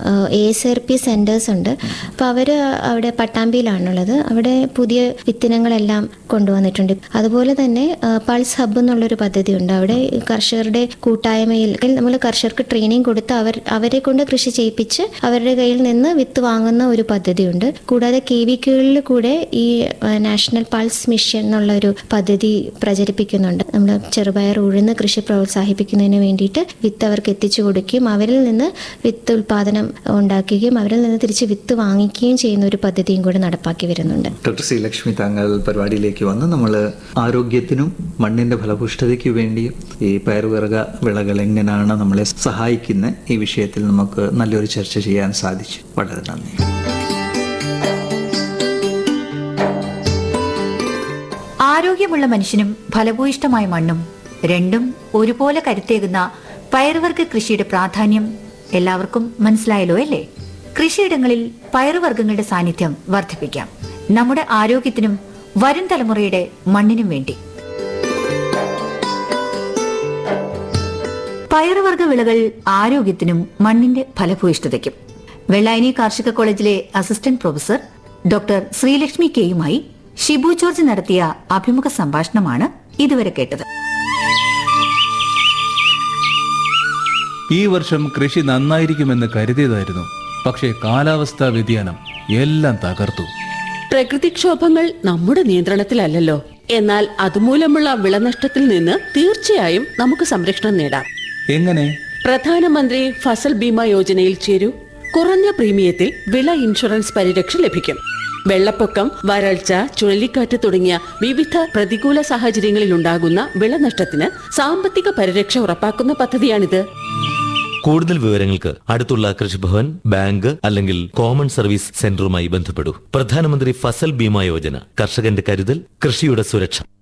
A S R P centres ഉണ്ട് അപ്പോൾ അവർ അവിടെ പട്ടാമ്പിയിലാണുള്ളത് അവിടെ പുതിയ വിത്തിനങ്ങളെല്ലാം കൊണ്ടുവന്നിട്ടുണ്ട് അതുപോലെ തന്നെ ആ, പൾസ് ഹബ്ബ് എന്നുള്ളൊരു പദ്ധതിയുണ്ട് അവിടെ കർഷകരുടെ കൂട്ടായ്മയിൽ നമ്മൾ കർഷകർക്ക് ട്രെയിനിങ് കൊടുത്ത് അവർ അവരെ കൊണ്ട് കൃഷി ചെയ്യിപ്പിച്ച് അവരുടെ കയ്യിൽ നിന്ന് വിത്ത് വാങ്ങുന്ന ഒരു പദ്ധതിയുണ്ട് കൂടാതെ കെ വി ക്യൂകളിൽ കൂടെ ഈ ആ, നാഷണൽ പൾസ് മിഷൻ എന്നുള്ള ഒരു പദ്ധതി പ്രചരിപ്പിക്കുന്നുണ്ട് നമ്മൾ ചെറുപയർ ഉഴുന്ന് കൃഷി പ്രോത്സാഹിപ്പിക്കുന്നതിന് വേണ്ടിയിട്ട് വിത്ത് അവർക്ക് എത്തിച്ചു കൊടുക്കുകയും അവരിൽ നിന്ന് വിത്ത് ഉൽപാദനം ഉണ്ടാക്കുകയും അവരിൽ നിന്ന് തിരിച്ച് വിത്ത് വാങ്ങിക്കുകയും ചെയ്യുന്ന ഒരു പദ്ധതിയും കൂടെ നടപ്പാക്കി വരുന്നുണ്ട് ഡോക്ടർ സി ലക്ഷ്മി താങ്കൾ പരിപാടിയിലേക്ക് വന്ന് നമ്മൾ ആരോഗ്യത്തിനും മണ്ണിന്റെ ഫലപുഷ്ടതയ്ക്ക് വേണ്ടിയും ഈ പയറുവർഗ വിളകൾ എങ്ങനെയാണ് നമ്മളെ സഹായിക്കുന്ന ഈ വിഷയത്തിൽ നമുക്ക് നല്ലൊരു ചർച്ച ചെയ്യാൻ സാധിച്ചു വളരെ നന്ദി ആരോഗ്യമുള്ള മനുഷ്യനും ഫലഭൂയിഷ്ടമായ മണ്ണും രണ്ടും ഒരുപോലെ കരുത്തേകുന്ന പയറുവർഗ കൃഷിയുടെ പ്രാധാന്യം എല്ലാവർക്കും മനസ്സിലായല്ലോ അല്ലേ കൃഷിയിടങ്ങളിൽ പയറുവർഗ്ഗങ്ങളുടെ സാന്നിധ്യം വർദ്ധിപ്പിക്കാം നമ്മുടെ ആരോഗ്യത്തിനും വരും തലമുറയുടെ മണ്ണിനും വേണ്ടി പയറുവർഗ്ഗ വിളകൾ ആരോഗ്യത്തിനും മണ്ണിന്റെ ഫലഭൂയിഷ്ഠതയ്ക്കും വെള്ളായനി കാർഷിക കോളേജിലെ അസിസ്റ്റന്റ് പ്രൊഫസർ ഡോക്ടർ ശ്രീലക്ഷ്മി കെയുമായി ഷിബു ജോർജ് നടത്തിയ അഭിമുഖ സംഭാഷണമാണ് ഇതുവരെ കേട്ടത് ഈ വർഷം കൃഷി നന്നായിരിക്കുമെന്ന് കരുതിയതായിരുന്നു പക്ഷേ കാലാവസ്ഥാ വ്യതിയാനം എല്ലാം തകർത്തു പ്രകൃതിക്ഷോഭങ്ങൾ നമ്മുടെ നിയന്ത്രണത്തിലല്ലല്ലോ എന്നാൽ അതുമൂലമുള്ള വിളനഷ്ടത്തിൽ നിന്ന് തീർച്ചയായും നമുക്ക് സംരക്ഷണം നേടാം എങ്ങനെ പ്രധാനമന്ത്രി ഫസൽ ബീമ യോജനയിൽ ചേരൂ കുറഞ്ഞ പ്രീമിയത്തിൽ വിള ഇൻഷുറൻസ് പരിരക്ഷ ലഭിക്കും വെള്ളപ്പൊക്കം വരൾച്ച ചുഴലിക്കാറ്റ് തുടങ്ങിയ വിവിധ പ്രതികൂല സാഹചര്യങ്ങളിൽ ഉണ്ടാകുന്ന വിളനഷ്ടത്തിന് സാമ്പത്തിക പരിരക്ഷ ഉറപ്പാക്കുന്ന പദ്ധതിയാണിത് കൂടുതൽ വിവരങ്ങൾക്ക് അടുത്തുള്ള കൃഷിഭവൻ ബാങ്ക് അല്ലെങ്കിൽ കോമൺ സർവീസ് സെന്ററുമായി ബന്ധപ്പെടൂ പ്രധാനമന്ത്രി ഫസൽ ബീമ യോജന കർഷകന്റെ കരുതൽ കൃഷിയുടെ സുരക്ഷ